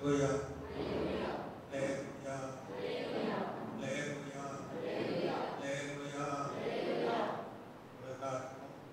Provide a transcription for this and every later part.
Hallelujah. Hallelujah. Hallelujah. Hallelujah. Hallelujah.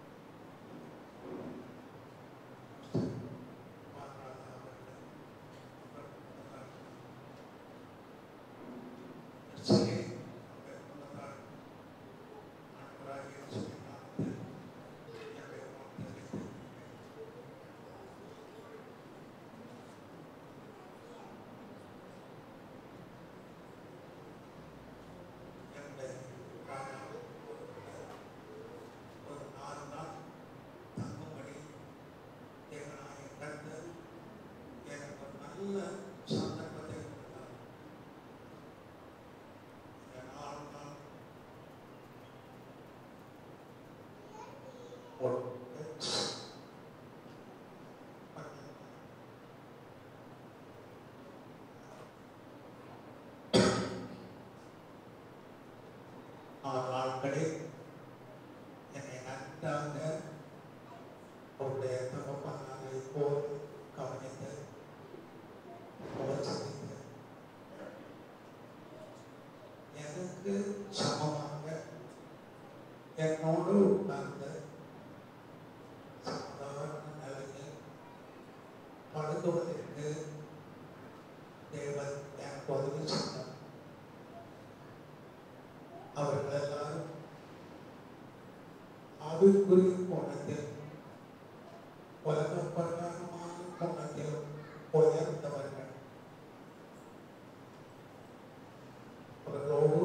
ஒரு நாலு நாள் தங்கும்படி தேவனாய கர்த்தர் எனக்கு ஒரு நல்ல சந்தர்ப்பத்தை கொடுத்தார் இந்த நாலு நாள் ஒரு ஆறு நாட்களில் என்னை நன்றாக அவருடைய தகப்பனாரை போல் கவனித்து உபசரித்து எனக்கு சமமாக என்னோடு உட்கார்ந்து சாதாரண நிலையில் படுத்துவதற்கு தேவன் எனக்கு உதவி செய்தார் அவர்கள் எல்லாரும் ஆவிக்குரிய கோணத்தில் உலக பிரகாரமான கோணத்தில் உயர்ந்தவர்கள் அவர்களோடு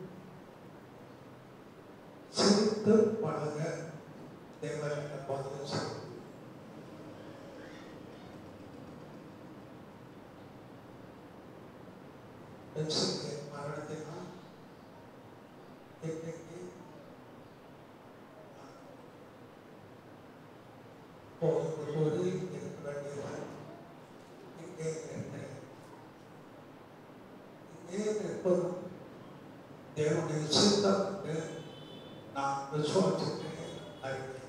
சிரித்து பழக தேவன் எனக்கு உதவி செய்தார் பென்சிலுக்கு மரணத்தினால் இன்னைக்கு போகும்போது இருக்க வேண்டியவர் இங்கே இருக்கிறேன் இங்கே நிற்பதும் தேவனுடைய சித்தம் என்று நான் விசுவாசித்து அறிகிறேன்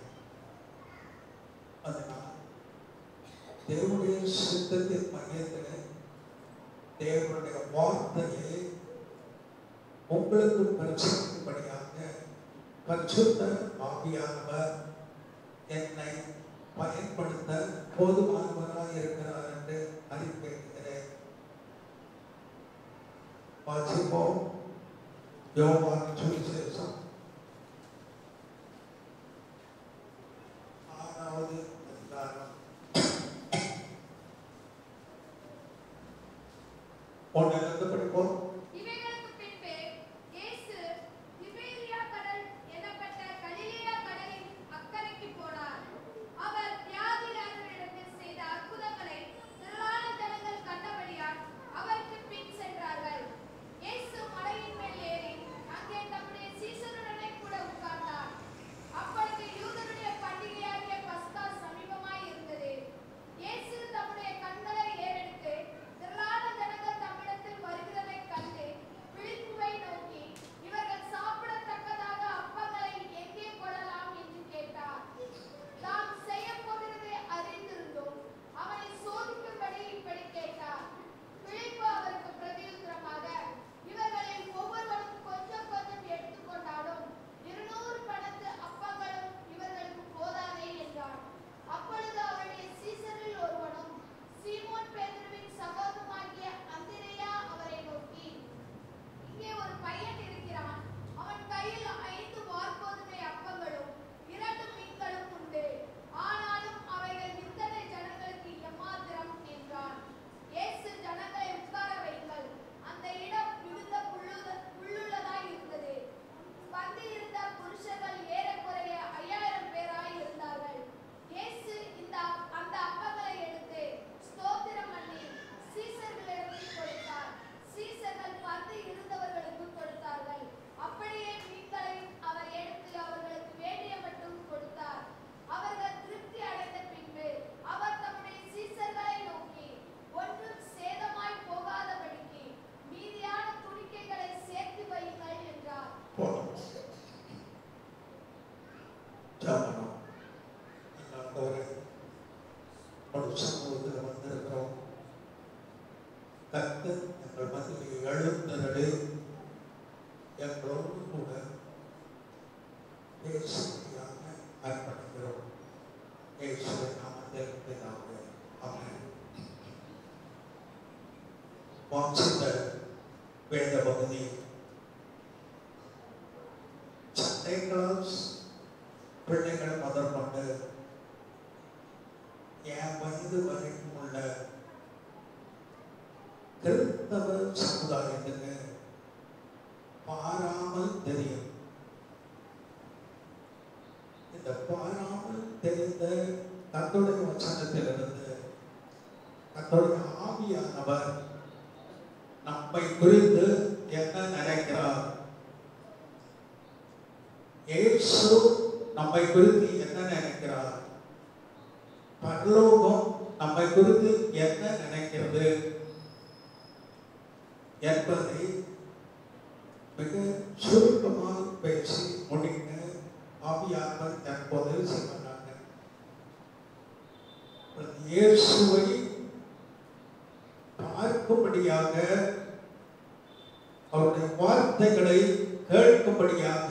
அதனால் தேவனுடைய சித்தத்தின் மையத்தில் தேவனுடைய வார்த்தையை உங்களுக்கு பரிசுத்தபடியாக பரிசுத்த ஆவியானவர் என்னை பயன்படுத்த போதுமானவராக இருக்கிறார் என்று அறிவிக்கிறேன் வாசிப்போம் யோவான் சுவிசேஷம் ஆறாவது அதிகாரம் ஒன்றிலிருந்து படிப்போம் இவைகளுக்கு பின்பு இயேசு திபேரியா கடல் எனப்பட்ட கலிலேயா கடலின் அக்கறைக்கு போனார். அவர் வியாதியஸ்தரிடத்தில் செய்த அற்புதங்களை திரளான ஜனங்கள் கண்டபடியால் அவருக்குப் பின் சென்றார்கள். இயேசு மலையின் மேல் ஏறி அங்கே தம்முடைய சீசருடனே கூட உட்கார்ந்தார். அப்பொழுது யூதருடைய பண்டிகையாகிய பஸ்கா சமீபமாய் இருந்தது. இயேசு தம்முடைய கண்களை ஏறெடுத்து திரளான ஜனங்கள் தம்மிடத்தில் வருகிறதைக் கத்து எங்கள் மத்தியில் எழுந்தருளி எங்களோடு கூட பேசும்படியாக அர்ப்பணிக்கிறோம் இயேசுவின் நாமத்தில் பிதாவே ஆமென் வாசித்த வேத பகுதி சண்டே கிளாஸ் பிள்ளைகள் முதற்கொண்டு என் வயது வரைக்கும் உள்ள கிறிஸ்தவ சமுதாயத்துக்கு பாராமல் தெரியும் இந்த பாராமல் தெரிந்த கத்தோடைய வசனத்திலிருந்து கத்தோடைய ஆவியானவர் நம்மை குறித்து என்ன நினைக்கிறார் இயேசு நம்மை குறித்து என்ன நினைக்கிறார் பரலோகம் நம்மை குறித்து என்ன நினைக்கிறது என்பதை மிக சுருக்கமாக பேசி முடிக்க ஆவியானவர் தற்போது சொன்னாங்க இயேசுவை பார்க்கும்படியாக அவருடைய வார்த்தைகளை கேட்கும்படியாக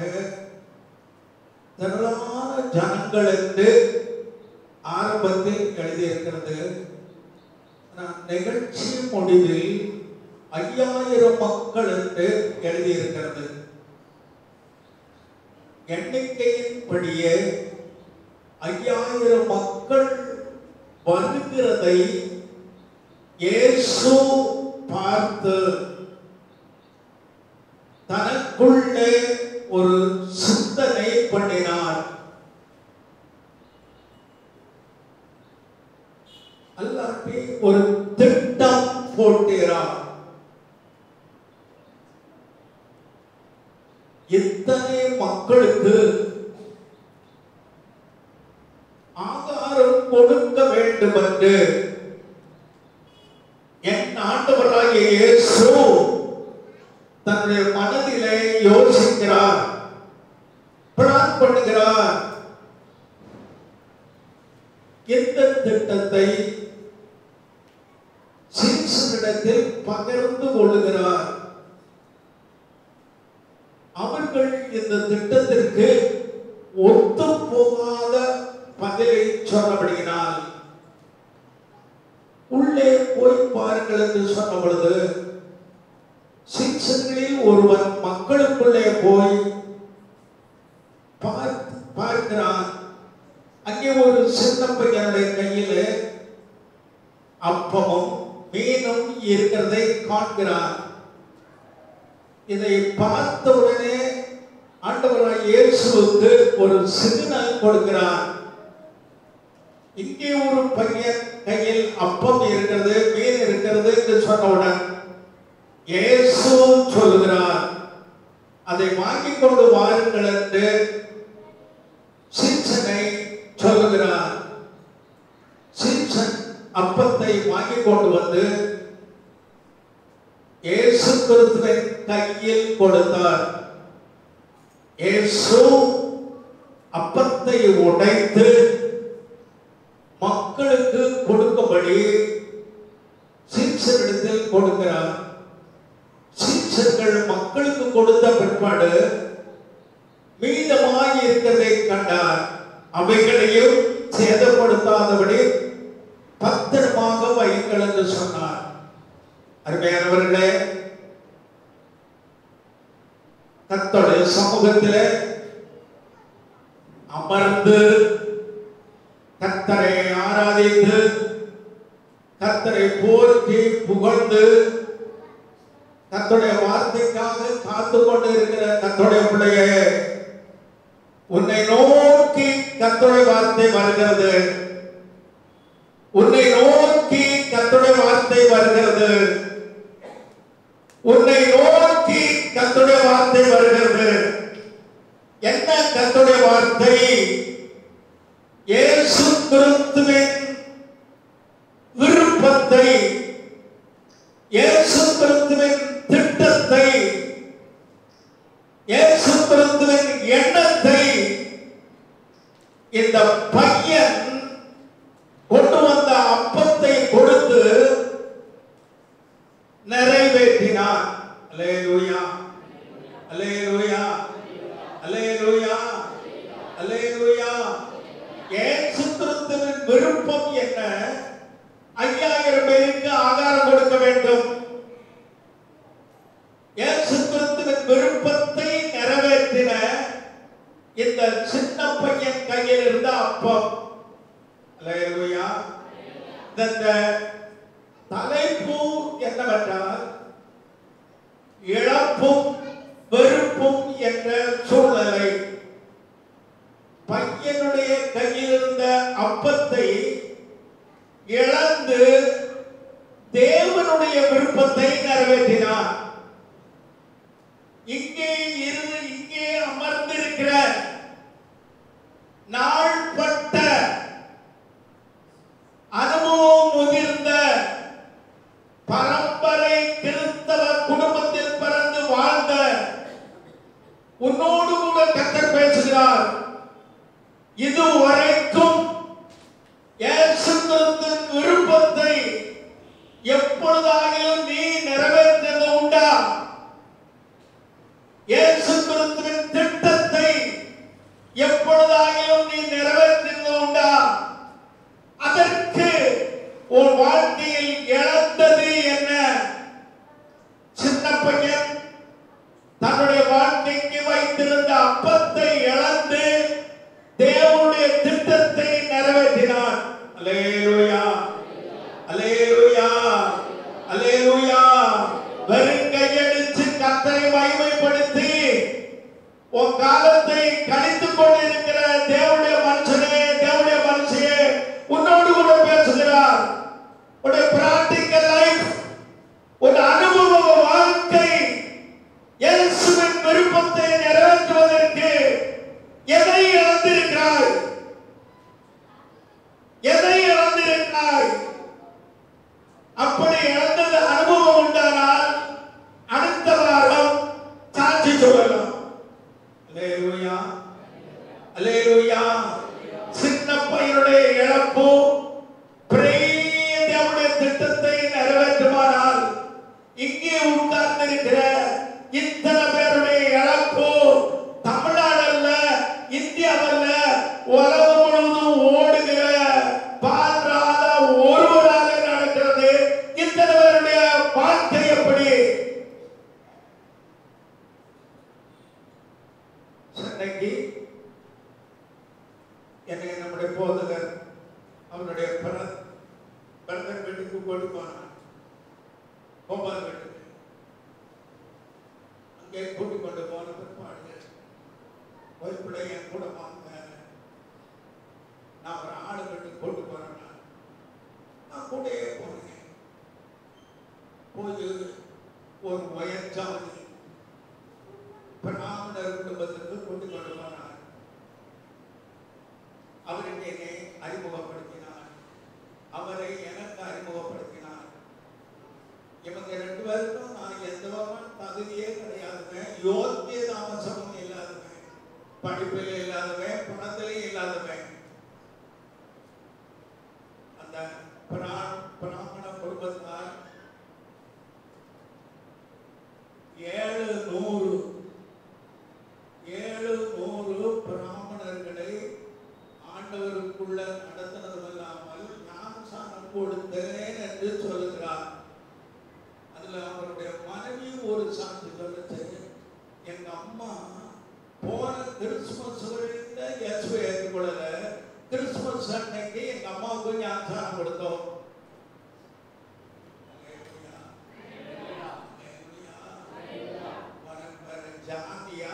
திரளான ஜனங்கள் என்று ஆரம்பத்தில் எழுதியிருக்கிறது நான் நிகழ்ச்சி முடிவில் ஐயாயிரம் மக்கள் என்று எழுதியிருக்கிறது எண்ணிக்கையின்படியே ஐயாயிரம் மக்கள் வருகிறதை இயேசு பார்த்து தனக்குள்ளே ஒரு சிந்தனை பண்ணினார் அல்லாட்டி ஒரு திட்டம் போட்டிறார் இத்தனை மக்களுக்கு ஆதாரம் கொடுக்க வேண்டும் என்று என் ஆண்டவராகிய இயேசு தன்னுடைய மனதிலே யோசிக்கிறார் பிளான் பண்ணுகிறார் இந்த திட்டத்தை சீசனிடத்தில் பகிர்ந்து கொள்ளுகிறார் அவர்கள் இந்த திட்டத்திற்கு ஒத்து போகாத பதிலை சொன்னபடியினால் உள்ளே போய் பாருங்கள் என்று சொன்ன பொழுது சிக்ஷன்களில் ஒருவன் மக்களுக்குள்ளே போய் பார்த்து பார்க்கிறான் அங்கே ஒரு சின்ன பையனுடைய கையிலே அப்பமும் மீனும் இருக்கிறதை காண்கிறான் இதை பார்த்த உடனே ஆண்டவராய் இயேசுவுக்கு ஒரு சிக்னல் கொடுக்கிறான் இங்கே ஒரு பையன் கையில் அப்பம் இருக்கிறது மீன் இருக்கிறது என்று சொன்னவுடன் இயேசு சொல்லுகிறார் அதை வாங்கிக் கொண்டு வாருங்கள் என்று சிம்சனை சொல்லுகிறார் சிம்சன் அப்பத்தை வாங்கிக் கொண்டு வந்து இயேசு கிறிஸ்துவின் கையில் கொடுத்தார் இயேசு அப்பத்தை உடைத்து மக்களுக்கு கொடுக்கும்படி சீசரிடத்தில் கொடுக்கிறார் சீசர்கள் மக்களுக்கு கொடுத்த பிற்பாடு மீதமாய் இருக்கிறதை கண்டார் அவைகளையும் சேதப்படுத்தாதபடி பத்திரமாக வையுங்கள் என்று சொன்னார் அருமையானவர்களே கத்தோடைய சமூகத்திலே அமர்ந்து கத்தரை ஆராதித்து கத்தரை போற்றி புகழ்ந்து கத்தோடைய வார்த்தைக்காக காத்து கொண்டு இருக்கிற கத்தோடைய பிள்ளையே உன்னை நோக்கி கத்தோடைய வார்த்தை வருகிறது உன்னை நோக்கி கத்தோடைய வார்த்தை வருகிறது உன்னை நோக்கி கத்துடைய வார்த்தை வருகிறது என்ன கத்துடைய வார்த்தை இயேசு கிறிஸ்துவின் விருப்பத்தை இயேசு கிறிஸ்துவின் திட்டத்தை இயேசு கிறிஸ்துவின் எண்ணத்தை இந்த பையன் கொண்டு வந்த அப்பத்தை கொடுத்து என்னவென்றால் இழப்பும் வெறுப்பும் என்ற சூழ்நிலை பையனுடைய கையில் இருந்த அப்பத்தை இழந்து தேவனுடைய விருப்பத்தை நிறைவேற்றினார் இங்கே இருந்து இங்கே அமர்ந்திருக்கிற நாள்பட்ட அனுபவம் முதிர்ந்த பரம்பரை கிறிஸ்தவ குடும்பத்தில் பிறந்து வாழ்ந்த உன்னோடு கூட கத்தர் பேசுகிறார் இதுவரைக்கும் இயேசு கிறிஸ்துவின் விருப்பத்தை எப்பொழுதாகிலும் நீ நிறைவேற்றது உண்டா இயேசு கிறிஸ்துவின் திட்டத்தை எப்பொழுதாகிலும் நீ நிறைவேற்றது உண்டா அதற்கு உன் வாழ்க்கையில் இழந்தது என்ன சின்ன பையன் தன்னுடைய வாழ்க்கைக்கு வைத்திருந்த அப்பத்தை இழந்து தேவனுடைய திட்டத்தை நிறைவேற்றினான் அல்லேலூயா அல்லேலூயா அல்லேலூயா வெறும் கையடிச்சு கத்தரை மகிமைப்படுத்தி உன் காலத்தை கழித்துக் கொண்டிருக்கிற தேவனுடைய மனுஷனே தேவனுடைய மனுஷியே உன்னோடு கூட பேசுகிறார் உடைய பிராக்டிக்கல் லைஃப் ஒரு அனுபவ வாழ்க்கை இயேசுவின் விருப்பத்தை நிறைவேற்றுவதற்கு எதை இழந்திருக்கிறாய் எதை இழந்திருக்கிறாய் அப்படி இழந்தது அனுபவம் உண்டானால் அடுத்த வாரம் சாட்சி சொல்லலாம் அல்லேலூயா அல்லேலூயா சின்ன பையனுடைய இழப்பு பெரிய தேவனுடைய திட்டத்தை நிறைவேற்றுமானால் இங்கே உட்கார்ந்திருக்கிற இத்தனை பேருடைய இழப்பு தமிழ்நாடு அல்ல இந்தியாவல்ல உலகம் முழுவதும் ஓடுகிற பான்றாத ஒருவராக நடக்கிறது இத்தனை பேருடைய வாழ்க்கை எப்படி சென்னைக்கு என்னை நம்முடைய போதகர் அவருடைய பிற- பிறந்த வீட்டுக்கு கொண்டு போனார் கோபால் வீட்டுக்கு அங்கே கூட்டிக் கொண்டு போன பிற்பாடு ஒய்பிள்ளை என் கூட வாங்க நான் ஒரு ஆடு வீட்டுக்கு கொண்டு போறேன் நான் கூடயே போனேன் போய் ஒரு வயற்சாதி பிராமணர் குடும்பத்திற்கு கொண்டு கொண்டு போனார் அவருக்கு என்னை அறிமுகப்படுத்தினார் அவரை எனக்கு அறிமுகப்படுத்தினார் இவங்க ரெண்டு பேருக்கும் நான் எந்த விதமான தகுதியே கிடையாதுங்க யோக்கிய தாமசமும் இல்லாதவன் படிப்பில் இல்லாதவன் பணத்திலே இல்லாதவன் அந்த பிராண பிராமண குடும்பத்தார் ஏழு நூறு ஏழு நூறு பிராமணர்களை ஆண்டவருக்குள்ள நடத்தினதுமல்லாமல் ஞானசானம் கொடுத்தேன் என்று சொல்லுகிறார் அதுல அவருடைய மனைவி ஒரு சாட்சி சொல்லுச்சு எங்க அம்மா போன கிறிஸ்துமஸ் வரைக்கும் இயேசுவை ஏற்றுக்கொள்ளல கிறிஸ்துமஸ் அன்னைக்கு எங்க அம்மாவுக்கு ஞானசானம் கொடுத்தோம் அல்லேலூயா. அல்லேலூயா. உனக்கு வேற ஜாதியா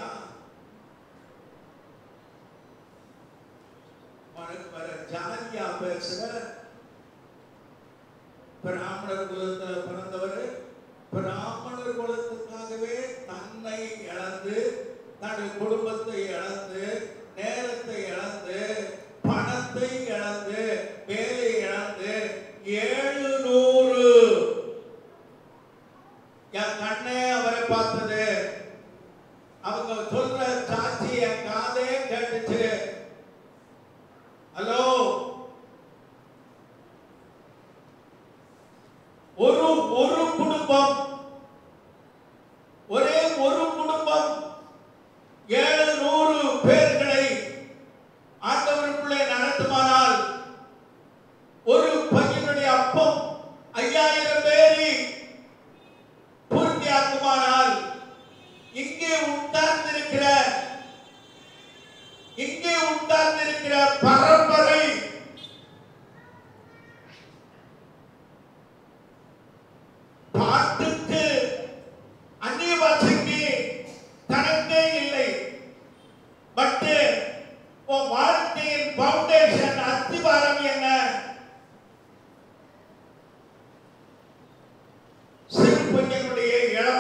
உனக்கு வேற ஜாதியா பேசுற பிராமணர் குலத்தில் பிறந்தவர் பிராமணர் குலத்துக்காகவே தன்னை இழந்து தன்னுடைய குடும்பத்தை இழந்து நேரத்தை இழந்து பணத்தை இழந்து வேலை இழந்து ஏழு நூறு என் கண்ணே அவரை பார்த்தது அவங்க சொல்ற சாட்சி என் காதே கேட்டுச்சு ஹலோ ஒரு ஒரு குடும்பம் ஒரே ஒரு குடும்பம் ஏழு நூறு பேர்களை ஆண்டவருக்குள்ளே நடத்துமானால் ஒரு பையனுடைய அப்பம் ஐயாயிரம் பேரை பூர்த்தியாக்குமானால் இங்கே உட்கார்ந்திருக்கிற இங்கே உட்கார்ந்திருக்கிற பரம்பரை பாட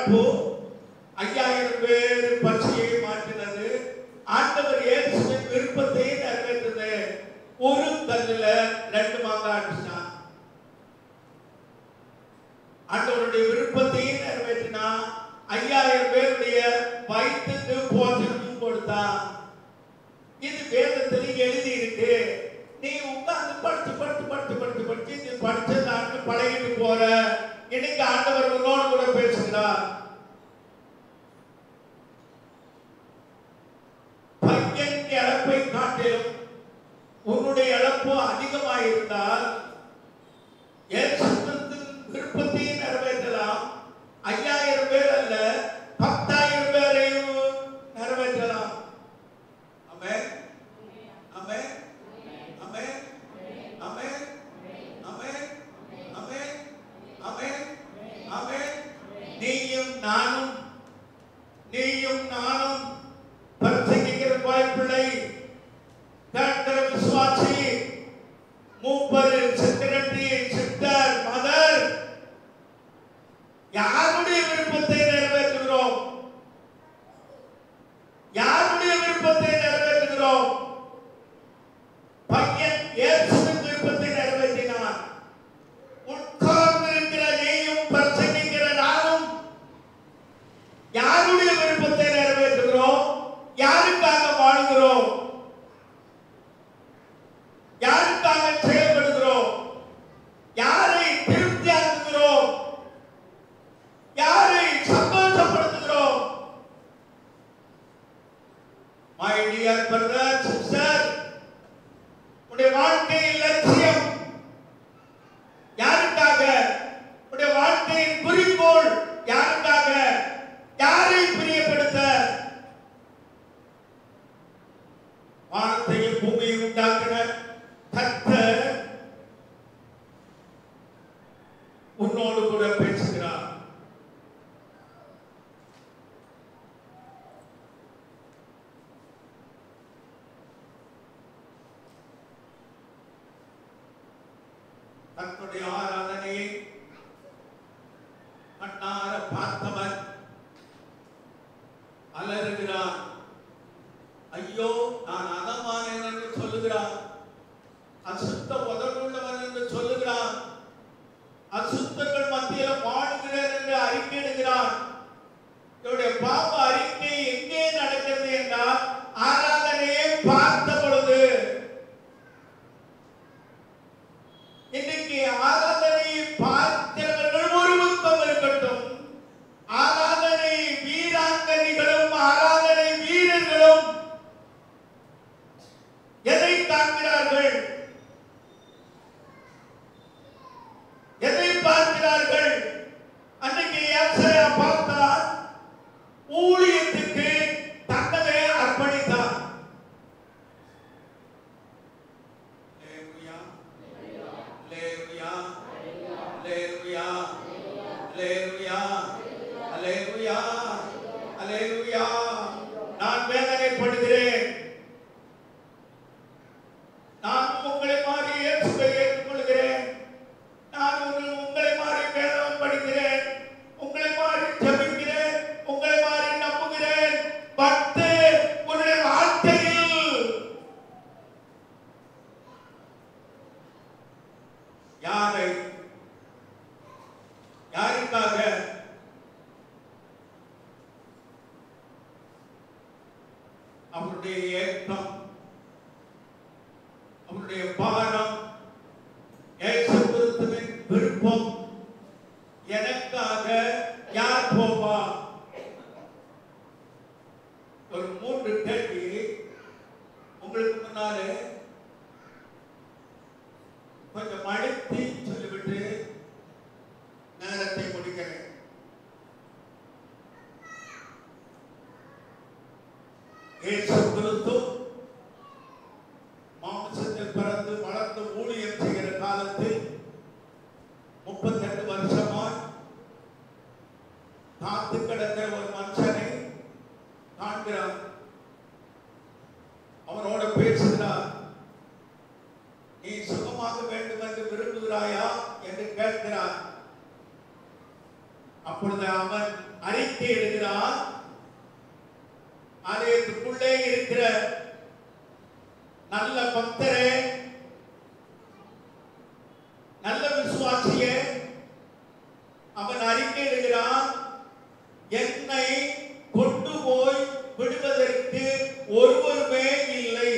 இழப்பு ஐயாயிரம் பேர் பச்சையை மாற்றினது ஆண்டவர் இயேசுவின் விருப்பத்தை நிறைவேற்றது ஒரு கல்லுல ரெண்டு மாங்காய் அடிச்சான் ஆண்டவருடைய விருப்பத்தையும் நிறைவேற்றினா ஐயாயிரம் பேருடைய வயிற்றுக்கு போஜனமும் கொடுத்தான் இது வேதத்தில் எழுதி இருக்கு நீ உட்கார்ந்து படிச்சு படிச்சு படிச்சு படிச்சு படிச்சு நீ படிச்சதான்னு பழகிட்டு போற இன்னைக்கு ஆண்டவர் உன்னோடு கூட பேசுகிறார் பையன் இழப்பை காட்டிலும் உன்னுடைய இழப்பு அதிகமாயிருந்தால் இயேசுவின் விருப்பத்தையும் நிறைவேற்றலாம் ஐயாயிரம் பேர் அல்ல பத்தாயிரம் பேரையும் நிறைவேற்றலாம் ஆமென் ஆமென் ஆமென் ஆமென் ஆமென் ஆமென் ஆமென் ஆமென் நீயும் நானும் நீயும் நானும் பிரசங்கிக்கிற வாய்ப்பில்லை கேட்கிற விசுவாசி மூப்பர் செக்ரட்டரி சித்தர் மதர் யாருடைய விருப்பத்தை நிறைவேற்றுகிறோம் யாருடைய விருப்பத்தை நிறைவேற்றுகிறோம் பையன் இயேசுவின் விருப்பத்தை நிறைவேற்றினான் உட்கார்ந்திருக்கிற நீயும் பிரசங்கிக்கிற நானும் யாருடைய விருப்பத்தை நிறைவேற்றுகிறோம் யாருக்காக வாழுகிறோம் யாருக்காக செயல்படுகிறோம் யாரை திருப்தியாக்குகிறோம் யாரை சந்தோஷப்படுத்துகிறோம் மை டியர் பிரதர் சிஸ்டர் உடைய வாழ்க்கையின் லட்சியம் யாருக்காக உடைய வாழ்க்கையின் குறிக்கோள் யாருக்காக யாரை பிரியப்படுத்த வானத்தையும் பூமியை உண்டாக்கின கர்த்தர் உன்னோடு கூட பேசுகிறார் தன்னுடைய ஆராதனையை கண்ணார பார்த்தவன் அலறுகிறான் ஐயோ நான் அதமானேன் என்று சொல்லுகிறான் அசுத்த உதவுள்ளவன் என்று சொல்லுகிறான் அசுத்தங்கள் மத்தியில் வாழுகிறேன் என்று அறிக்கையிடுகிறான் இவருடைய பாவ அறிக்கை எங்கே நடக்கிறது என்றால் ஆராதனையை பார்த்த பொழுது இன்னைக்கு ஆராதனையை பார்க்கிறவர்கள் ஒரு பக்கம் இருக்கட்டும் ஆராதனை வீராங்கனிகளும் ஆராதனை வீரர்களும் எதை காண்கிறார்கள் எதை பார்க்கிறார்கள் அன்னைக்கு ஏசாயா பார்த்தார் ஊழியத்துக்கு தன்னை அர்ப்பணித்தார் Hallelujah. Hallelujah. Hallelujah. Hallelujah. Hallelujah. Hallelujah. நான் வேதனைப்படுகிறேன் நான் உங்களை மாறி இயேசுவை ஏற்றுக்கொள்கிறேன் நான் உங்கள் உங்களை மாறி வேதம் படிக்கிறேன் உங்களை மாறி ஜபிக்கிறேன் உங்களை மாறி நம்புகிறேன் பத்து உன்னுடைய வாழ்க்கையில் யாரை யாருக்காக அவருடைய ஏக்கம் அவருடைய பாரம் இயேசு கிறிஸ்துவின் விருப்பம் எனக்காக யார் போவா ஒரு மூன்று கேள்வி உங்களுக்கு முன்னாலே கொஞ்சம் அழுத்தி சொல்லிவிட்டு நேரத்தை முடிக்கிறேன் இயேசு கிறிஸ்து மாம்சத்தில் பிறந்து வளர்ந்து ஊழியம் செய்கிற காலத்தில் முப்பத்தெட்டு வருஷமாய் அப்பொழுது அவன் அறிக்கை எடுக்கிறான் ஆலயத்துக்குள்ளே இருக்கிற நல்ல பக்தரே நல்ல விசுவாசியே அவன் அறிக்கை எடுக்கிறான் என்னை கொண்டு போய் விடுவதற்கு ஒருவருமே இல்லை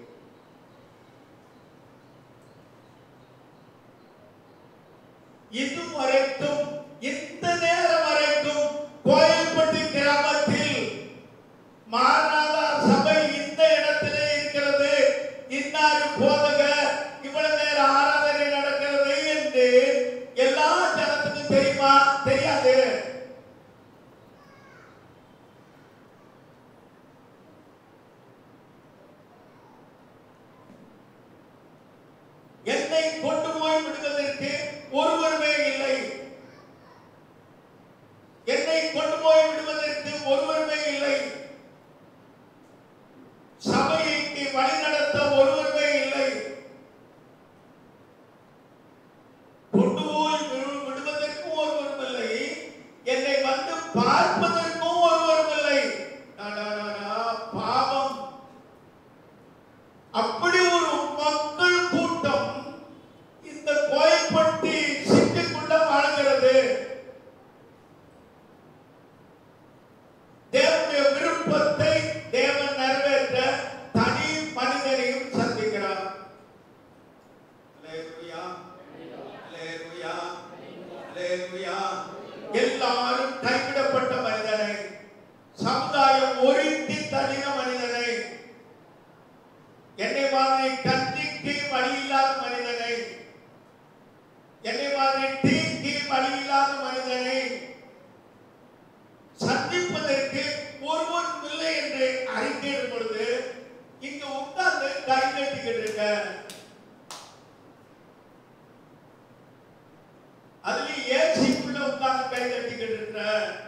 இதுவரைக்கும் இந்த நேரம் வரைக்கும் கோயில்பட்டி கிராமத்தில் மாறாதா சபை இந்த இடத்திலே இருக்கிறது இன்னாரு போதக இவ்வளவு நேரம் ஆராதனை நடக்கிறது என்று எல்லா ஜனத்துக்கும் தெரியுமா தெரியாது என்னை கொண்டு போய் விடுவதற்கு ஒருவருமே இல்லை என்னை கொண்டு போய் விடுவதற்கு ஒருவருமே இல்லை சபைக்கு வழிநடத்த ஒருவருமே இல்லை கொண்டு போய் விடு- விடுவதற்கும் ஒருவரும் இல்லை என்னை வந்து பார்ப்பதற்கும் ஒருவரும் இல்லை அடடடா, பாவம் அப்படி ஒரு மக்கள் கூட்டம் இந்த கோயில்பட்டி சிட்டிக்குள்ள வாழ்கிறது தேவனுடைய விருப்பத்தை தேவன் நிறைவேற்ற தனி மனிதனையும் சந்திக்கிறார் அல்லேலூயா. அல்லேலூயா. அல்லேலூயா. எல்லாரும் கைவிடப்பட்ட மனிதனை சமுதாயம் ஒருத்தி தனின மனிதனை என்னை மாதிரி கத்திக்கு வழி இல்லாத மனிதனை என்னை மாதிரி தீக்கு வழி இல்லாத மனிதனை சந்திப்பதற்கு ஒருவரும் இல்லை என்று அறிக்கையிடும் பொழுது இங்க உட்கார்ந்து கை கட்டிக்கிட்டு இருக்க அதுலயும் ஏசிக்குள்ள உட்கார்ந்து கை கட்டிக்கிட்டு இருக்க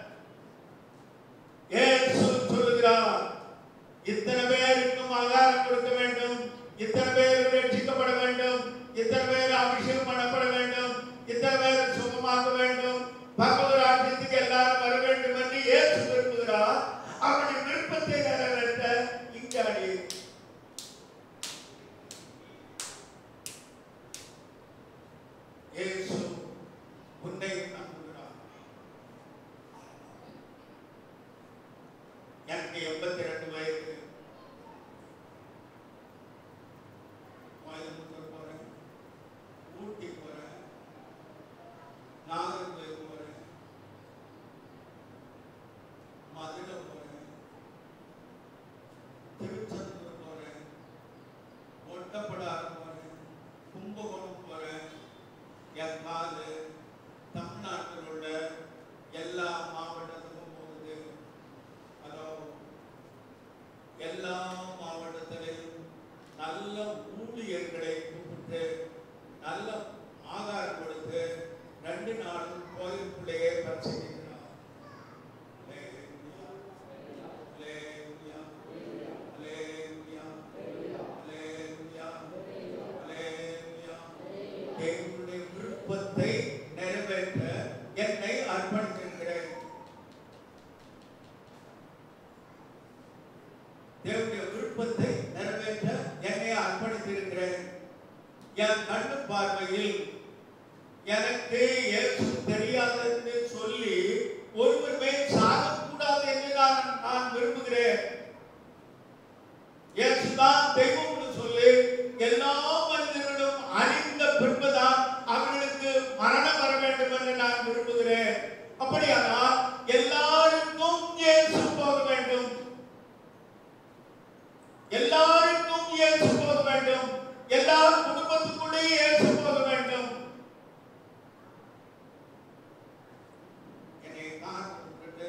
ஏசு சொல்லுகிறார் இத்தனை பேருக்கும் ஆகாரம் கொடுக்க வேண்டும் இத்தனை பேர் ரட்சிக்கப்பட வேண்டும் இத்தனை பேர் அபிஷேகம் பண்ணப்பட வேண்டும் இத்தனை பேர் சுகமாக்க வேண்டும் பகவத் ராஜ்யத்துக்கு எல்லாரும் வர வேண்டும் என்று இயேசு விரும்புகிறார் அவருடைய விருப்பத்தை நிறைவேற்ற இங்க அடி இயேசு உன்னை நம்புகிறார் எனக்கு எண்பத்தி ரெண்டு வயது கோயம்புத்தூர் போறேன் ஊட்டி போறேன் நாகர்கோவில் போறேன் மதுரை போறேன் திருச்செந்தூர் போறேன் ஒட்டப்படாரம் போறேன் கும்பகோணம் போறேன் என் காது தமிழ்நாட்டில் உள்ள எல்லா மாவட்டத்துக்கும் போகுது ஹலோ எல்லா மாவட்டத்திலையும் நல்ல ஊழியர்களை கூப்பிட்டு நல்ல ஆகாரம் கொடுத்து ரெண்டு நாளும் கோயிலுக்குள்ளேயே பிரசங்கிக்கிறார் அல்லேலூயா. அல்லேலூயா. அல்லேலூயா. அல்லேலூயா. அல்லேலூயா. தேவனுடைய விருப்பத்தை நிறைவேற்ற என்னை அர்ப்பணித்திருக்கிறேன் தேவனுடைய விருப்பத்தை நிறைவேற்ற என்னை அர்ப்பணித்திருக்கிறேன் என் கண்ணு பார்வையில் எனக்கு இயேசு தெரியாதென்று சொல்லி ஒருவருமே சாகக்கூடாது என்று நான் நான் விரும்புகிறேன் இயேசுதான் தெய்வம்னு சொல்லி எல்லா மனிதர்களும் அறிந்த பின்புதான் அவர்களுக்கு மரணம் வர வேண்டும் என்று நான் விரும்புகிறேன் அப்படியானால் எல்லாருக்கும் இயேசு போக வேண்டும் எல்லாருக்கும் இயேசு போக வேண்டும் எல்லா குடும்பத்துக்குள்ளே இயேசு போக வேண்டும் என்னை கார் கூப்பிட்டு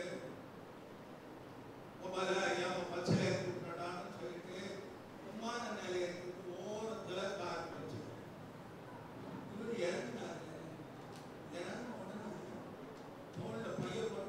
உமால ஐயா பச்சையில கூப்பிடடான்னு சொல்லிட்டு விமான நிலையத்துக்கு ஓரத்துல கார் வச்சு இவர் இறங்கினாரு இறங்கின உடனே தோல்ல பைய போட்டு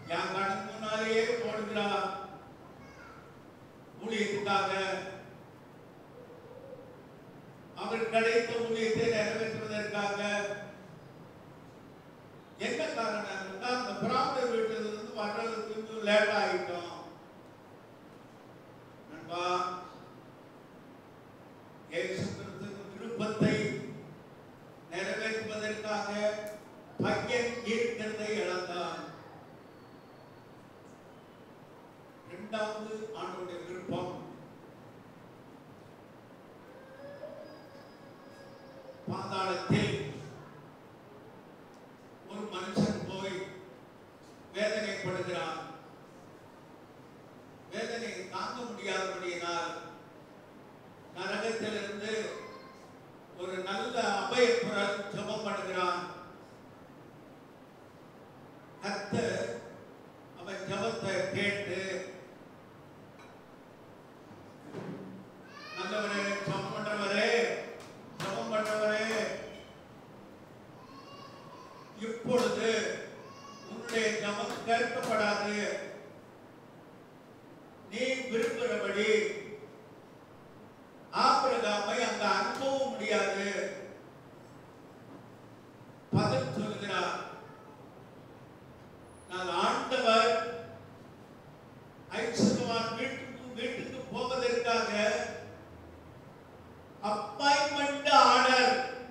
என் கணக்கு முன்னாலேயே போடுகிறார் ஊழியத்துக்காக அவர் கிடைத்த ஊழியத்தை நிறைவேற்றுவதற்காக என்ன காரணம் என்றால் அந்த பிராமணர் வீட்டிலிருந்து வர்றதுக்கு லேட் ஆகிட்டோம் நண்பா இயேசு கிறிஸ்துவின் விருப்பத்தை நிறைவேற்றுவதற்காக பையன் இருக்கிறதை இழந்தான் இரண்டாவது ஆண்டோடைய விருப்பம் பாதாளத்தில் ஒரு மனுஷன் போய் வேதனைப்படுகிறான் வேதனை தாங்க முடியாதபடியினால் நரகத்திலிருந்து ஒரு நல்ல அபயப்புறல் ஜெபம் பண்ணுகிறான் கர்த்தர் அவன் ஜெபத்தை கேட்டு நல்லவரே ஜெபம் பண்றவரே ஜெபம் பண்றவரே இப்பொழுது உன்னுடைய ஜெபம் கேட்கப்படாது நீ விரும்புகிறபடி ஆபிரகாமை அங்க அனுப்பவும் முடியாது பதில் சொல்கிறார் நான் ஆண்டவர் ஐஸ்வர்யவான் வீட்டுக்கு வீட்டுக்கு போவதற்காக அப்பாயின்மெண்ட் ஆர்டர்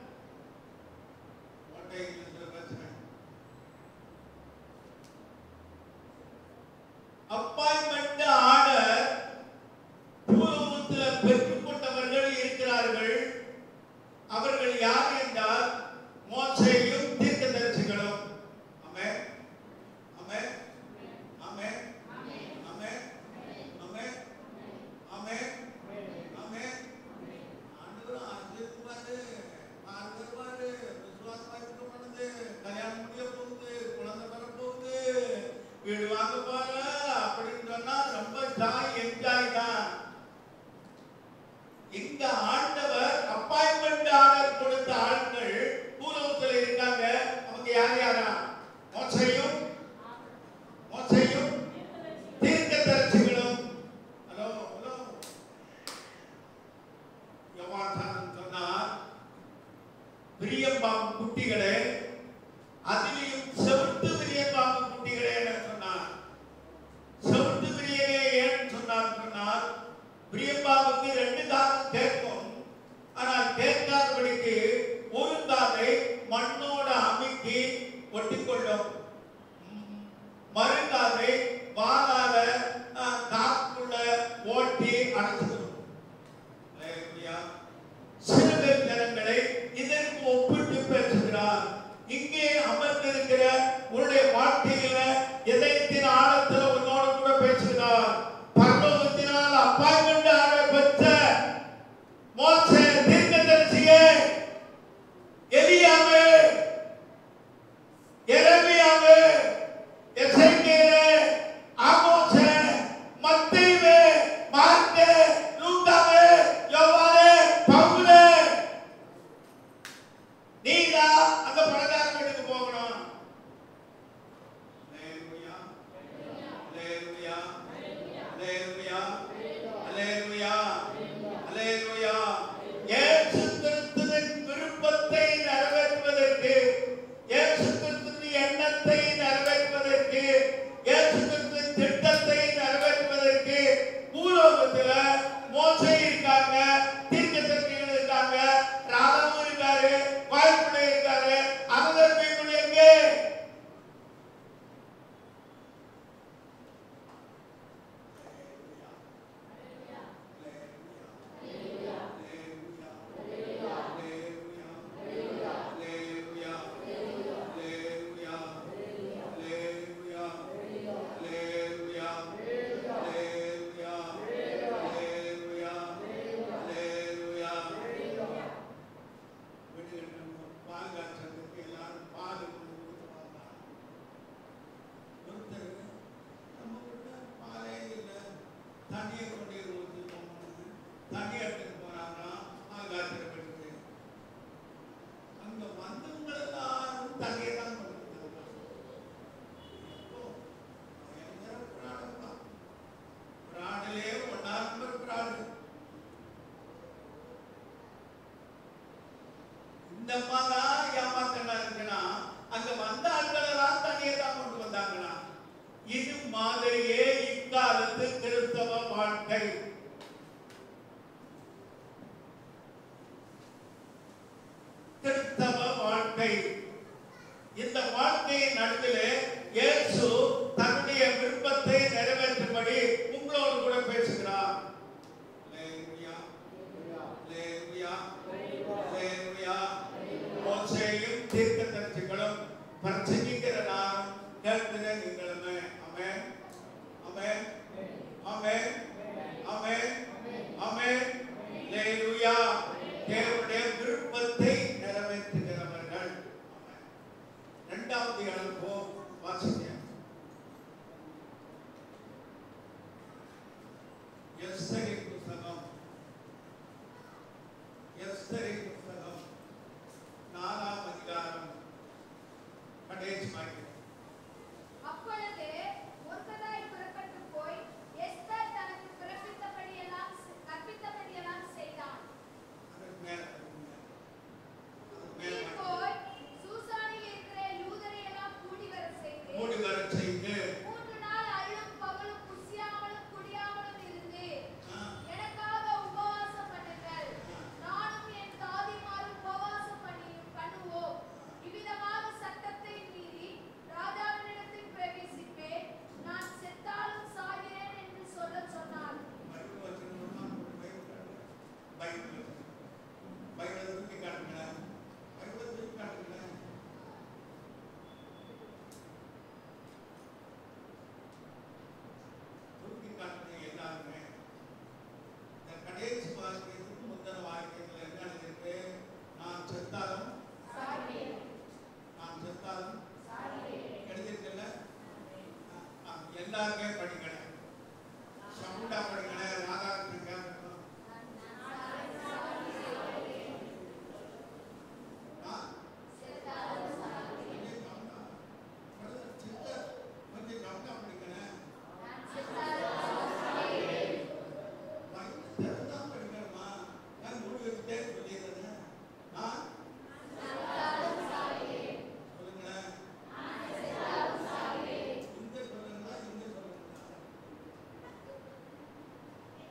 அப்பாயின்மெண்ட் ஆர்டர் பூலோகத்தில் பெற்றுக்கொண்டவர்கள் இருக்கிறார்கள் அவர்கள் யார் என்றால் மோசையும் தீர்க்கதரிசிகளும் ஆமென் ஆமென் ஆமென் ஆமென் ஆமென் ஆமென் ஆமென் ஆண்டவர் ஆசீர்வாது ஆண்டவர் விசுவாசமா இருக்க பண்ணுது கல்யாணம் முடிய போகுது குழந்தை வர போகுது வீடு வாங்க போற அப்படின்னு சொன்னா ரொம்ப ஜாய் என்ஜாய் தான் இந்த ஆண்டவர் அப்பாயின்மெண்ட் ஆர்டர் கொடுத்த ஆட்கள் பூலோகத்தில் இருக்காங்க அவங்க யார் யாரா மோசையும் மோசையும் தீர்க்கதரிசிகளும் ஹலோ ஹலோ யோவான் சொன்னார் பிரியம்பாம்பு குட்டிகளே அதிலையும் செவிட்டு விரியம்பாம்பு குட்டிகளே என்று சொன்னார் செவிட்டு விரியலே ஏன் சொன்னார் சொன்னார் பிரியம்பாவுக்கு ரெண்டு காலம் கேட்கும் ஆனால் கேட்காதபடிக்கு ஒரு காலை மண்ணோட அமுக்கி ஒட்டிக்கொள்ளும் ம், மறுகாலை வாளால அஹ், காக்குள்ள ஓட்டி அடைச்சிடும் அல்லேலூயா. சிறுவர் ஜனங்களை இதற்கு ஒப்பிட்டு பேசுகிறார் இங்கே அமர்ந்திருக்கிற உன்னுடைய வாழ்க்கையில இதயத்தின் ஆழத்துல உன்னோட கூட பேசுகிறார் பரலோகத்தினால் அப்பாயின்மெண்ட் ஆக பெற்ற மோசே தீர்க்கதரிசியே எலியாவே எரேமியாவே எசேக்கியேலே ஆமோஸே மத்தேயுவே மார்க்கே லூக்காவே யோவானே பவுலே நீதா அந்த பணக்கார வீட்டுக்கு போகணும் அல்லேலூயா அல்லேலூயா அல்லேலூயா அல்லேலூயா அல்லேலூயா இயேசு கிறிஸ்துவின் விருப்பத்தை நிறைவேற்றுவதற்கு இயேசு கிறிஸ்துவின் எண்ணத்தை நிறைவேற்றுவதற்கு இயேசு கிறிஸ்துவின் திட்டத்தை நிறைவேற்றுவதற்கு பூலோகத்துல மோசே இருக்காங்க தீர்க்கதரிசிகள் இருக்காங்க ராதாவும் இருக்காரு வாய்ப்புள்ள இருக்காரு அதர் பீப்புள் எங்கே தண்ணியை கொண்டு ஊற்றி தண்ணி எடுத்துட்டு போனாங்கன்னா ஆகாத்திரப்பட்டு அங்க வந்தவங்க எல்லாரும் தண்ணியை தான் கொண்டு வந்தாங்க. இப்போ மாதிரியே இக்காலத்து கிறிஸ்தவ வாழ்க்கை கிறிஸ்தவ வாழ்க்கை இந்த வாழ்க்கையின் நடுவிலே இயேசு தன்னுடைய விருப்பத்தை நிறைவேற்றும்படி உங்களோடு கூட பேசுகிறார் அல்லேலூயா. அல்லேலூயா. அல்லேலூயா. மோசேயும் தீர்க்கதரிசிகளும் பிரசங்கிக்கிற நானும் கேட்கிற நீங்களுமே ஆமென் ஆமென் ஆமென் ஆமென் ஆமென் அல்லேலூயா. தேவனுடைய விருப்பத்தை நிறைவேற்றுகிறவர்கள் ஆமென். இரண்டாவது அனுபவம் வாசிங்க எஸ்தரின் புஸ்தகம் எஸ்தரின் புஸ்தகம் நாலாம் அதிகாரம் கடைசி வாக்கியம் அப்பொழுது முர்கதாய் புறப்பட்டு போய் எஸ்தர் தனக்கு பிறப்பித்தபடியெல்லாம் கற்பித்தபடியெல்லாம் செய்தான் அதுக்கு மேல அதுக்கு மேல. அதுக்கு நீ மேல போய் சூசானில் இருக்கிற யூதரை எல்லாம் கூடி வர செய்து மூடி வரச் செய்து மூன்று நாள் அள்ளும் பகலும் புசியாமலும் குடியாமலும் இருந்து ஆ, எனக்காக உபவாசம் பண்ணுங்கள் நானும் என் தாதிமாரும் உபவாசம் பண்ணி பண்ணுவோம் இவ்விதமாக சட்டத்தை மீறி ராஜாவினிடத்தில் பிரவேசிப்பேன் நான் செத்தாலும் சாகிறேன் என்று சொல்ல சொன்னார் பைபிள் வச்சிருந்தோம்னா ஒரு பைபிள் காட்டுங்க. பைபிள் வச்சிருங்க. பைபிளை தூக்கி காட்டுங்களேன். பைபிளை தூக்கி காட்டுங்களேன். தூக்கி காட்டுங்க எல்லாருமே. இந்த கடைசி வாக்கியத்துக்கு முந்தின வாக்கியத்துல என்ன எழுதியிருக்கு? நான் செத்தாலும் நான் செத்தாலும் எழுதியிருக்குல்ல? ஆ, ஆ, எல்லாருமே படிக்கணும் சவுண்டா படிக்கணும் ராதாகிருஷ்ணன் கேட்கணும் ஆ? கொஞ்சம் சவுண்டா. பிரதர், சிஸ்டர், கொஞ்சம் சவுண்டா படிக்கணும். பைபிள் தெரிஞ்சுதான் படிக்கணுமா? நான் மூடி வச்சுட்டே சொல்லிடுறேன். ஆ? சொல்லுங்களேன். இங்க சொல்லுங்களா, இங்க சொல்லுங்களா?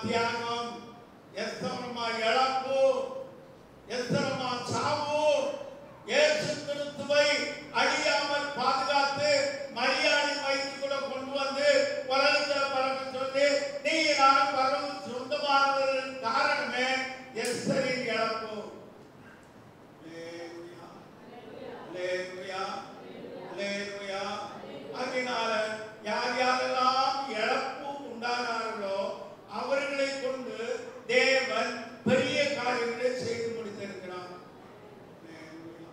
தியாகம் எஸ்தரமா இழப்பு எஸ்தரமா சாவு இயேசு கிறிஸ்துவை அழியாமல் பாதுகாத்து மரியாதை வயிற்றுக்குள்ள கொண்டு வந்து உலகத்துல பறக்க சொல்லி நீ நான் பரவ சொந்தமானதன் காரணமே எஸ்தரின் இழப்பு அல்லேலூயா. அல்லேலூயா. அல்லேலூயா. அதனால யார் யாரெல்லாம் இழப்பு உண்டானார்களோ அவர்களை கொண்டு தேவன் பெரிய காரியங்களை செய்து முடித்திருக்கிறார் அல்லேலூயா.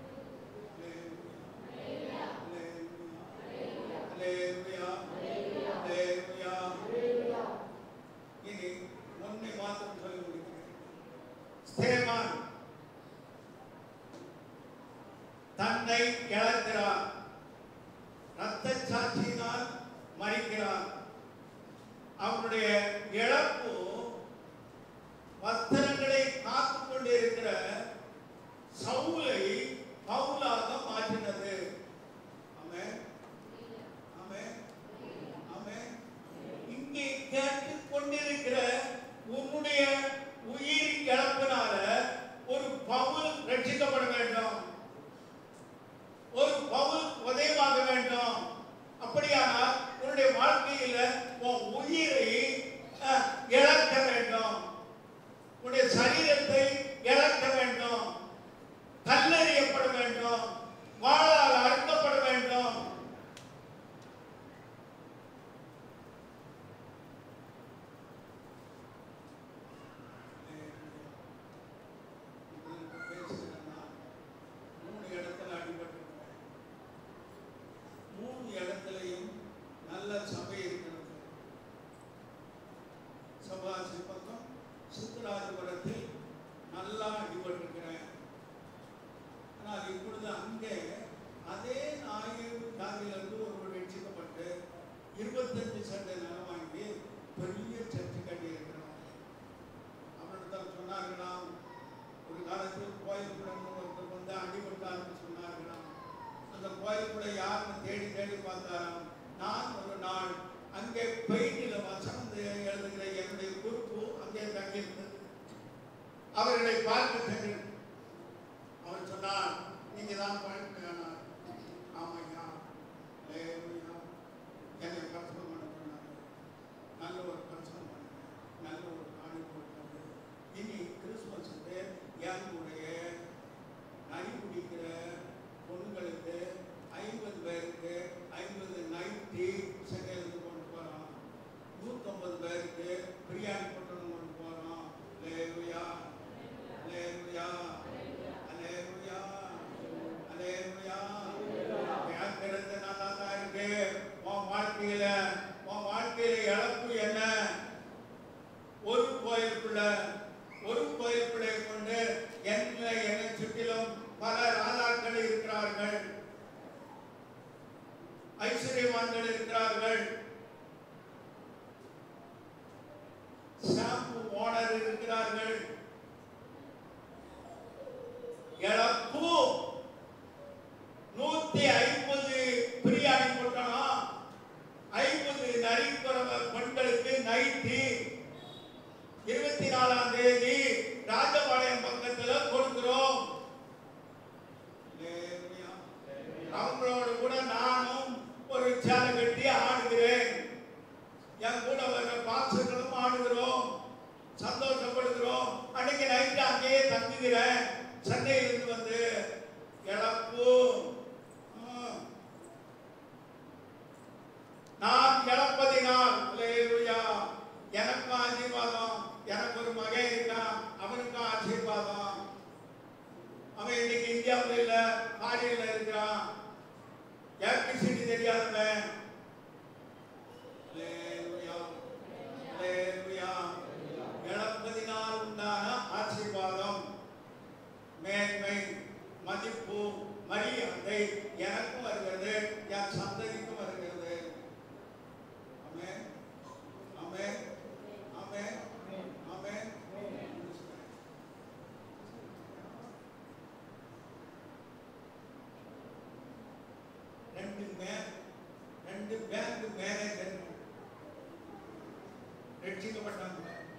அல்லேலூயா. அல்லேலூயா. அல்லேலூயா. அல்லேலூயா. இனி ஒன்றை மாத்திரம் சொல்லி முடிக்கிறேன் ஸ்தேவான் தன்னை இழக்கிறார் ரத்த சாட்சியினால் மறிக்கிறார் அவருடைய இழப்பு வஸ்திரங்களை காத்துக் கொண்டிருக்கிற சவுலை பவுலாக மாற்றினது ஆமென் ஆமென் ஆமென் இங்கே கேட்டுக் கொண்டிருக்கிற உன்னுடைய உயிர் இழப்பினால ஒரு பவுல் ரட்சிக்கப்பட வேண்டும் ஒரு பவுல் உதயமாக வேண்டும் அப்படியானால் உன்னுடைய வாழ்க்கையில உன் உயிரை அஹ், இழக்க வேண்டும் உன்னுடைய சரீரத்தை இழக்க வேண்டும் கல்லறியப்பட வேண்டும் வாழால் அறுக்கப்பட வேண்டும் உங்களுக்கு பேசுகிறேன்னா, மூணு இடத்துல அடிபட்டிருக்கிறேன். மூணு இடத்துலையும் நல்ல சபை இருக்கிறது சபாசி பக்கம் சுத்தராஜபுரத்தில் நல்லா அடிபட்டிருக்கிறேன் ஆனால் இப்பொழுது அங்கே அதே ஞாயிறு காலையிலிருந்து ஒருவர் ரட்சிக்கப்பட்டு இருபத்தஞ்சு சண்டை நிலம் வாங்கி பெரிய சர்ச்சு கட்டியிருக்கிறோம் அவரிடத்தில் சொன்னார்களாம் ஒரு காலத்தில் கோயிலுக்குள்ள ஒருத்தர் வந்து அடிபட்டார்னு சொன்னார்களாம் அந்த கோயிலுக்குள்ள யாருன்னு தேடி தேடி பார்த்தாராம் நான் ஒரு நாள் அங்கே பெயிண்டில் வசனம் எழுதுகிற என்னுடைய குறுப்பு அங்கே தங்கியிருந்தது அவர்களை பார்க்க சென்றேன் அவர் சொன்னார் நீங்க தான் பழக்கிறானா ஆமையா லேலுயா என்னை பிரசனம் பண்ண சொன்னாங்க நல்ல ஒரு பிரசனம் பண்ணுங்க நல்ல ஒரு காணி போட்டாங்க இனி கிறிஸ்துமஸுக்கு என்னுடைய நரி பிடிக்கிற பொண்ணுங்களுக்கு ஐம்பது பேருக்கு ஐம்பது நைட்டி சென்னையிலிருந்து கொண்டு போகிறோம் நூற்றம்பது பேருக்கு பிரியாணி பொட்டணம் கொண்டு போகிறோம் லேலுயா லேலுயா அலேலுயா அலேலுயா கேட்கறது நல்லா தான் இருக்கு உன் வாழ்க்கையில உன் வாழ்க்கையில இழப்பு என்ன ஒரு கோயிலுக்குள்ள ஒரு கோயிலுக்குள்ளே கொண்டு என்ன என்னை சுற்றிலும் பல ராஜாக்கள் இருக்கிறார்கள் ஐஸ்வர்யவான்கள் இருக்கிறார்கள் ஷாம்பு ஓனர் இருக்கிறார்கள் இழப்பு நூத்தி ஐம்பது பிரியாணி போட்டோம் ஐம்பது நரிக்குறவ பெண்களுக்கு நைட்டி இருபத்தி நாலாம் தேதி ராஜபாளையம் பக்கத்துல கொடுக்கிறோம் லேலுயா. அவங்களோட கூட நானும் ஒரு சேலை கட்டி ஆடுகிறேன் என் கூட வர்ற பாசங்களும் ஆடுகிறோம் சந்தோஷப்படுகிறோம் அன்னைக்கு நைட்டு அங்கேயே தங்குகிறேன் சென்னையிலிருந்து வந்து இழப்பு ம். நான் இழப்பதினால் அல்லேலூயா எனக்கும் ஆசீர்வாதம் எனக்கு ஒரு மகன் இருக்கான் அவனுக்கும் ஆசீர்வாதம் அவன் இன்னைக்கு இந்தியாவில் இல்ல பாரியில் இருக்கிறான் எலக்ட்ரிசிட்டி தெரியாதவன் அல்லேலூயா அல்லேலூயா இழப்பதினால் உண்டான ஆசீர்வாதம் மேன்மை மதிப்பு மரியாதை எனக்கும் வருகிறது என் சந்ததிக்கும் வருகிறது ஆமென் ஆமென் ஆமென் ஆமென் ரெண்டு மே ரெண்டு பேங்க் மேனேஜர் ரட்சிக்கப்பட்டாங்க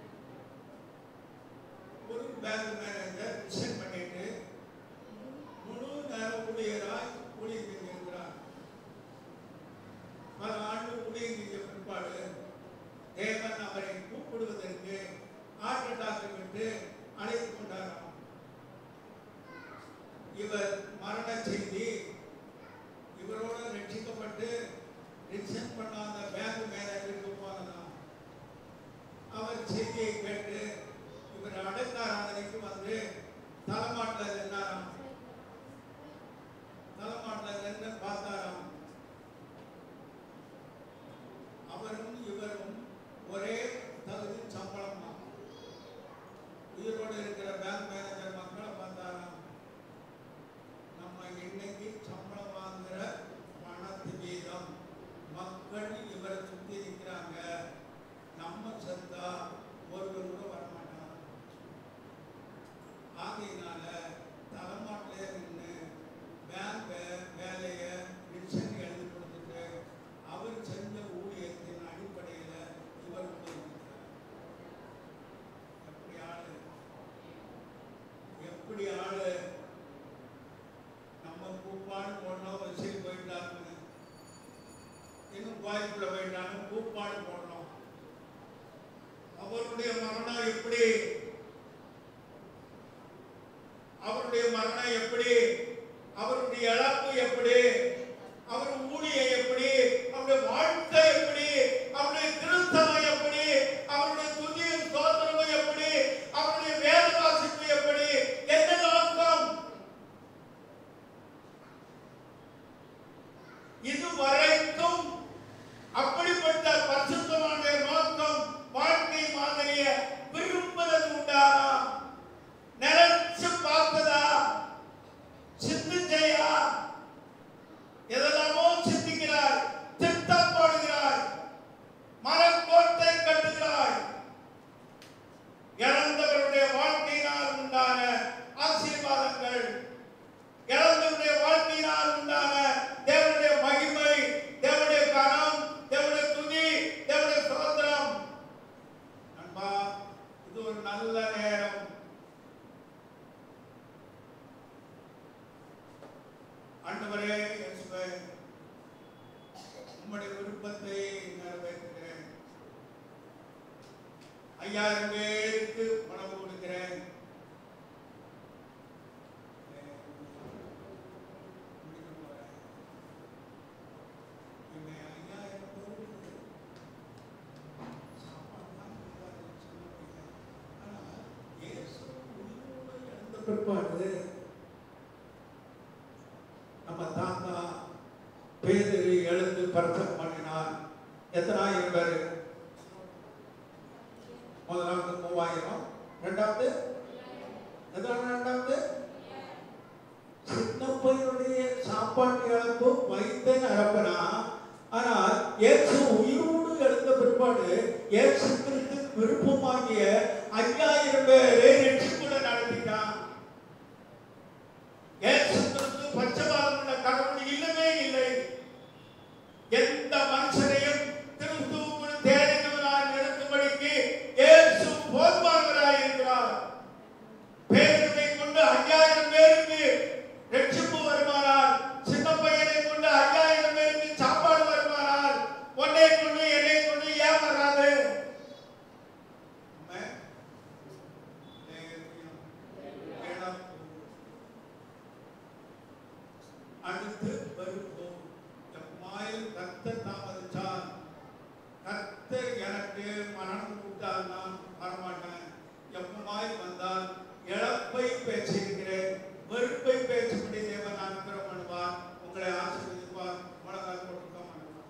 பேங்க் மேனேஜர் ரிசைன் பண்ணிட்டு முழு நேர ஊழியராய் ஊழியம் செஞ்சிருக்கிறார் பல ஆண்டு ஊழியம் செஞ்ச பிற்பாடு தேவன் அவரை கூப்பிடுவதற்கு ஆர்ட் டாக்டர் விட்டு அழைத்து கொண்டாராம் இவர் மரண செய்தி இவரோட ரட்சிக்கப்பட்டு ரிசைன் பண்ணாத பேங்க் மேனேஜருக்கு போனதாம் அவர் செய்தியை கேட்டு இவர் அடக்காராதனைக்கு வந்து தலைமாட்டில் நின்னாராம் தலைமாட்டில் நின்று பார்த்தாராம் அவரும் இவரும் ஒரே தகுதி சம்பளம் தான் உயிரோடு இருக்கிற பேங்க் மேனேஜர் மக்களை பார்த்தாராம் நம்ம இன்னைக்கு சம்பளம் வாங்குற பணத்து வீதம் மக்கள் இவரை சுத்தி இருக்கிறாங்க நம்ம செத்தா ஒருவர் கூட வரமாட்டாங்க ஆகையினால தலைமாட்டிலே நின்று பேங்க் வேலையை ரிசன் எழுதி கொடுத்துட்டு அவர் செஞ்ச ஊழியத்தின் அடிப்படையில் இவர் உதவிக்கிறார் எப்படி ஆளு எப்படி ஆளு நம்ம கூப்பாடு போடணும் வசதி போயிட்டாருன்னு இன்னும் கோயிலுக்குள்ள போயிட்டாங்க கூப்பாடு போடணும் அவருடைய மரணம் எப்படி அவருடைய மரணம் எப்படி அவருடைய இழப்பு எப்படி அவர் ஊழியம் எப்படி அவருடைய வாழ்க்கை எப்படி அவருடைய திருத்தலம் எப்படி அவருடைய துதியும் சோதனமும் எப்படி அவருடைய வேத வாசிப்பு எப்படி என்ன நோக்கம் இதுவரைக்கும் அப்படிப்பட்ட பரிசுத்தமான நோக்கம் வாழ்க்கை மாதிரிய விரும்புறது உண்டா நினைச்சு பார்த்ததா சிந்திச்சையா எதெல்லாமோ சிந்திக்கிறார் திட்டம் போடுகிறார் மரக்கோட்டை கட்டுகிறார் இறந்தவருடைய வாழ்க்கையினால் உண்டான ஆசீர்வாதங்கள் இறந்தவருடைய வாழ்க்கையினால் உண்டான தேவனுடைய மகிமை தேவனுடைய கனம் தேவனுடைய துதி தேவனுடைய சுதந்திரம் நண்பா இது ஒரு நல்ல நேரம் ஆண்டவரே இயேசுவே உம்முடைய விருப்பத்தை நிறைவேற்றுகிறேன் ஐயாயிரம் பேருக்கு உணவு கொடுக்கிறேன் முடிக்க போறேன். இவங்க ஐயாயிரம் பேருக்கு சாப்பாடுலாம் கொடுக்காது சின்ன பையன். ஆனா, இயேசு உயிரோடு எழுந்த பிற்பாடு நம்ம தாத்தா பேதரி எழுந்து பரிசம் பண்ணினார் எத்தனாயிரம் பேர் முதலாவது மூவாயிரம் ரெண்டாவது எத்தனை ரெண்டாவது சின்ன பையனுடைய சாப்பாட்டு இழப்பு வைத்த நிரப்பனா ஆனால் இயேசு உயிரோடு எழுந்த பிற்பாடு இயேசு கிறிஸ்து விருப்பமாகிய ஐயாயிரம் பேரை ரட்சிப்புல நடத்திட்டான் இயேசு கிறிஸ்து பச்சைவாதம் உள்ள கடவுள் இல்லவே இல்லை எந்த மனுஷனையும் கிறிஸ்துவுக்குள் தேடினவராய் நிறுத்தும்படிக்கு இயேசு போதுமானவராய் இருக்கிறார் பேருமை கொண்டு ஐயாயிரம் பேருக்கு ரட்சிப்பு வருமானால் சின்ன பையனை கொண்டு ஐயாயிரம் பேருக்கு சாப்பாடு வருமானால் உன்னை கொண்டு என்னை கொண்டு ஏன் வராது ஆமென். தைரியம், இழப்பு. அடுத்து வருவோம் எம்மாயில் கர்த்தர் தாமதிச்சார் கர்த்தர் எனக்கு மரணம் கொடுத்தால் நான் வரமாட்டேன் எப்பமாய் வந்தால் இழப்பை பேசியிருக்கிறேன் வெறுப்பை பேசும்படி தேவன் அனுகிரகம் பண்ணுவார் உங்களை ஆசீர்வதிப்பார் முழங்கால் போட்டுக்க மாட்டார்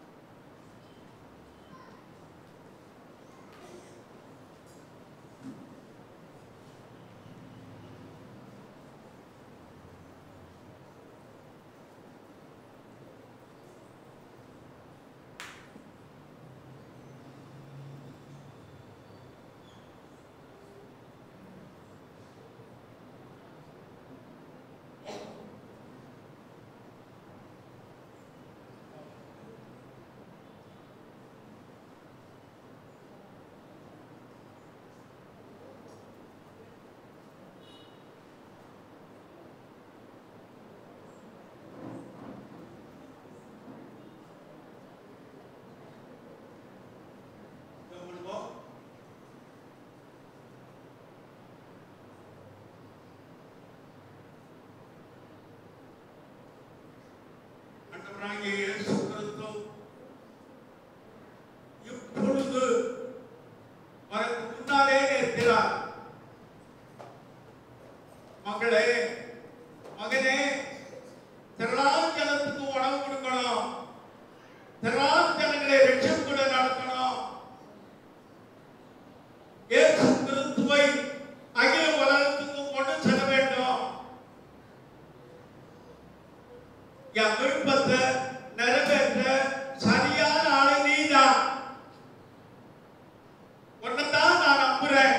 ஆண்டவராகிய இயேசு கிறிஸ்து இப்பொழுது உனக்கு முன்னாலே நிற்கிறார் மகளே மகனே திரளான ஜனத்துக்கு உணவு கொடுக்கணும் திரளான ஜனங்களை ரட்சிப்புகளை நடத்தணும் இயேசு கிறிஸ்துவை அகில உலகத்துக்கு கொண்டு செல்ல வேண்டும் என் விருப்பத்தை நிறைவேற்ற சரியான ஆளு நீதான் உன்னைத்தான் நான் நம்புறேன்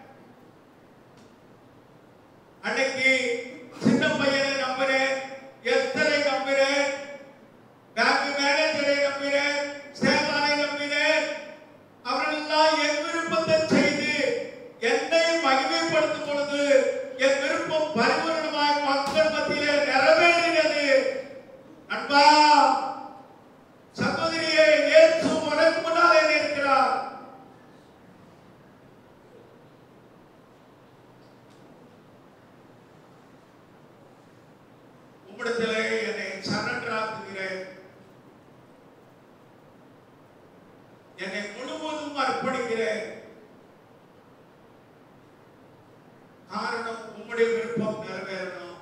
அன்னைக்கு சின்ன பையனை நம்புறேன் எத்தனை நம்புறேன் பேங்க் மேனேஜரை நம்பினேன் சேவானை நம்பினேன் அவர்களெல்லாம் என் விருப்பத்தை செய்து என்னை மகிமைப்படுத்தும் பொழுது என் விருப்பம் பரிபூரணமாய் மக்கள் மத்தியிலே நிறைவேறினது அன்பா சகோதரியே இயேசு உனக்கு முன்னாலே நிற்கிறார் உம்மிடத்திலே என்னை சரணராக்குகிறேன் என்னை முழுவதும் அர்ப்பணிக்கிறேன் காரணம் உம்முடைய விருப்பம் நிறைவேறணும்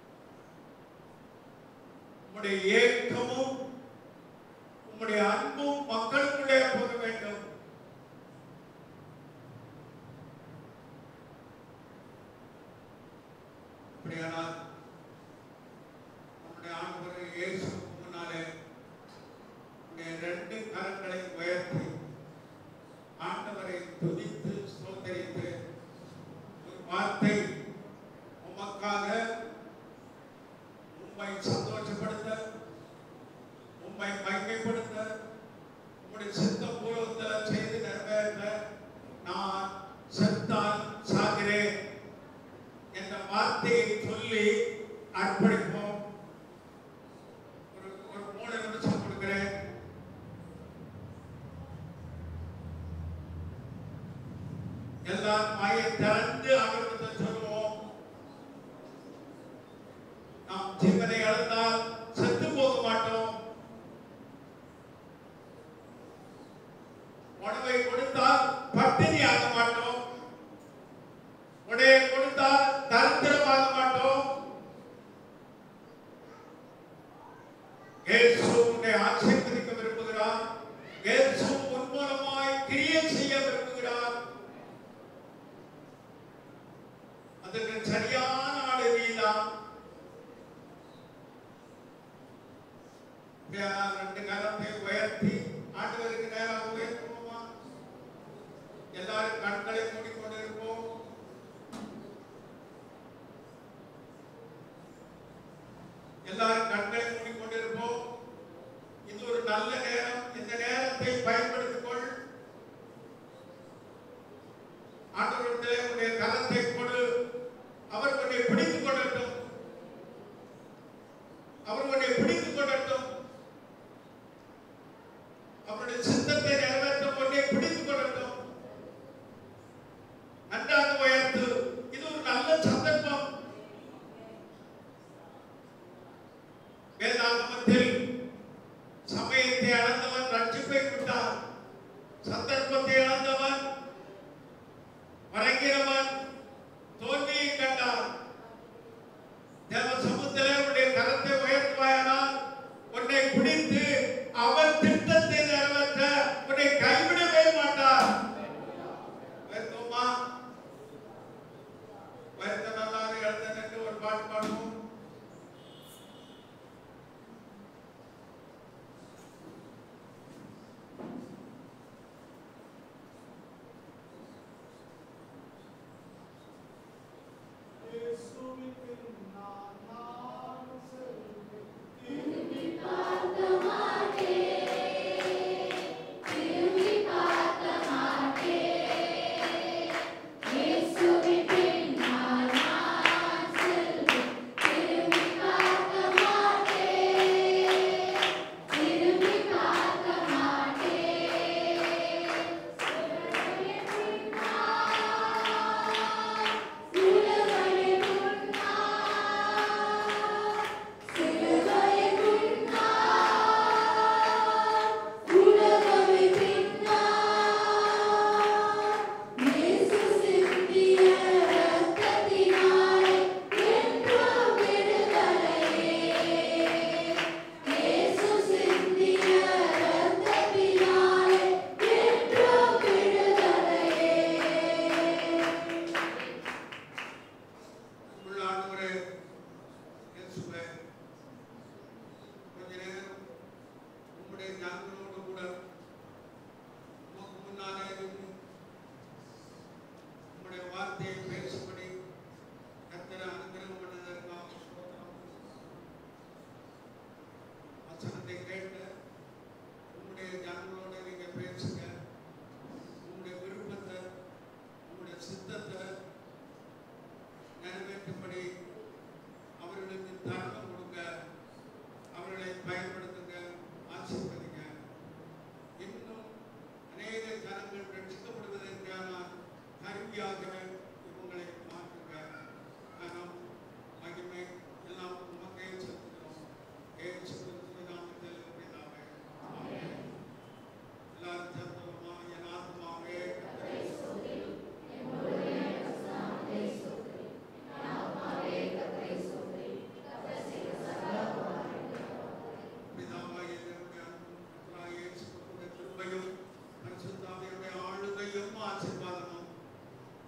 உம்முடைய ஏக்கமும் உம்முடைய அன்பும் மக்களுக்குள்ளே போக வேண்டும் அப்படியானால் நம்முடைய ஆண்டவர் இயேசுவுக்கு முன்னாலே உடைய ரெண்டு கரங்களை உயர்த்தி ஆண்டவரை துதித்து ஸ்தோத்தரித்து ஒரு வார்த்தை உமக்காக உம்மை சந்தோஷப்படுத்த உம்மை மகிமைப்படுத்த உம்முடைய சித்த பூர்வத்தில் செய்து நிறைவேற்ற நான் செத்தால் சாகிறேன் என்ற வார்த்தையை சொல்லி அர்ப்பணிப்போம் ஒரு ஒரு மூணு நிமிஷம் கொடுக்கிறேன் எல்லாம் வாயை திறந்து ஆண்டவரத்தை சொல்லுவோம் நாம் ஜீவனை இழந்தால் செத்து போக மாட்டோம் உணவை கொடுத்தால் பட்டினி ஆக மாட்டோம் உடையை கொடுத்தால் தரித்திரமாக மாட்டோம் இயேசு உன்னை ஆசீர்வதிக்க விரும்புகிறார் இயேசு உன் மூலமாய் கிரியை செய்ய விரும்புகிறார் அதற்கு சரியான ஆடு நீதான் இப்படியா ரெண்டு கரத்தை உயர்த்தி ஆண்டவருக்கு நேராக உயர்த்துவோமா எல்லாரும் கண்களை மூடிக்கொண்டிருப்போம் எல்லாரும் கண்களை மூடிக்கொண்டிருப்போம் இது ஒரு நல்ல நேரம் இந்த நேரத்தை பயன்படுத்திக் கொள் ஆண்டவரிடத்திலே உன்னுடைய கரத்தை கொடு அவர் உன்னை பிடித்துக் கொள்ளட்டும் அவர் உன்னை பிடித்துக் கொள்ளட்டும் அவருடைய சித்தத்தை நிறைவேற்ற உன்னை பிடித்துக் கொள்ளட்டும் நன்றாக உயர்த்து இது ஒரு நல்ல சந்தர்ப்பம் வேதாகமத்தில் சமயத்தை அளந்தவன் ரட்சிப்பை விட்டான் சந்தர்ப்பத்தை அளந்தவன் மறைக்கிறவன்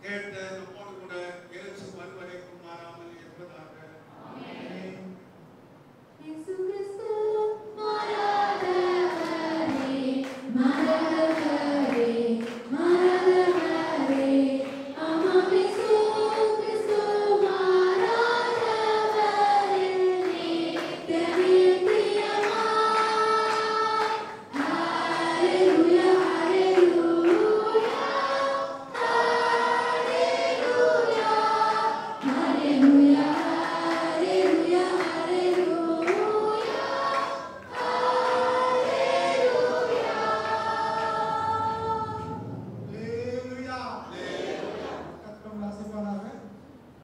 கேட்டு நம்மோடு